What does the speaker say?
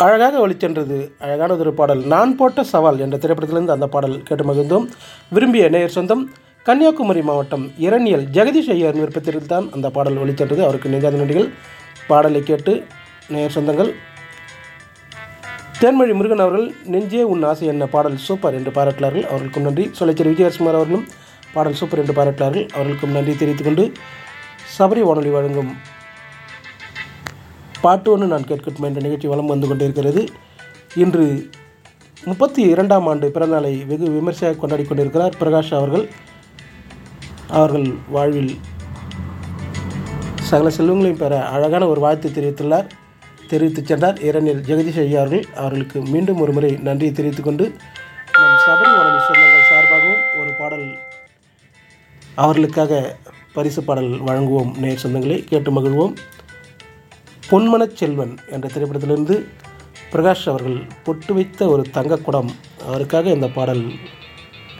அழகாக ஒளிச்சென்றது அழகான ஒரு பாடல் நான் போட்ட சவால் என்ற திரைப்படத்திலிருந்து அந்த பாடல் கேட்டு மகிழ்ந்தோம் விரும்பிய நேயர் சொந்தம் கன்னியாகுமரி மாவட்டம் இரணியல் ஜெகதீஷ் ஐயர் விருப்பத்தில் தான் அந்த பாடல் ஒளிச்சென்றது அவருக்கு நெஞ்சாத நன்றிகள் பாடலை கேட்டு நேயர் சொந்தங்கள் தேன்மொழி முருகன் அவர்கள் நெஞ்சே உன் ஆசை என்ன பாடல் சூப்பர் என்று பாராட்டினார்கள் அவர்களுக்கும் நன்றி சொலைச்சேரி விஜயகுமார் அவர்களும் பாடல் சூப்பர் என்று பாராட்டினார்கள் அவர்களுக்கும் நன்றி தெரிவித்துக் கொண்டு சபரி வானொலி வழங்கும் பாட்டு ஒன்று நான் கேட்கட்டும் என்ற நிகழ்ச்சி வலம் வந்து கொண்டிருக்கிறது இன்று முப்பத்தி இரண்டாம் ஆண்டு பிறந்தநாளை வெகு விமர்சையாக கொண்டாடி கொண்டிருக்கிறார் பிரகாஷ் அவர்கள் அவர்கள் வாழ்வில் சகல செல்வங்களையும் பெற அழகான ஒரு வாழ்த்து தெரிவித்துள்ளார் தெரிவித்துச் சென்றார் இரணில் ஜெகதீஷ் ஐயா அவர்கள் அவர்களுக்கு மீண்டும் ஒரு முறை நன்றியை தெரிவித்துக் கொண்டு நம் சபரி வானொலி சொந்தங்கள் சார்பாகவும் ஒரு பாடல் அவர்களுக்காக பரிசு பாடல் வழங்குவோம் நேர் சொந்தங்களை கேட்டு மகிழ்வோம் பொன்மனச் செல்வன் என்ற திரைப்படத்திலிருந்து பிரகாஷ் அவர்கள் பொட்டு வைத்த ஒரு தங்கக்குடம் அவருக்காக இந்த பாடல்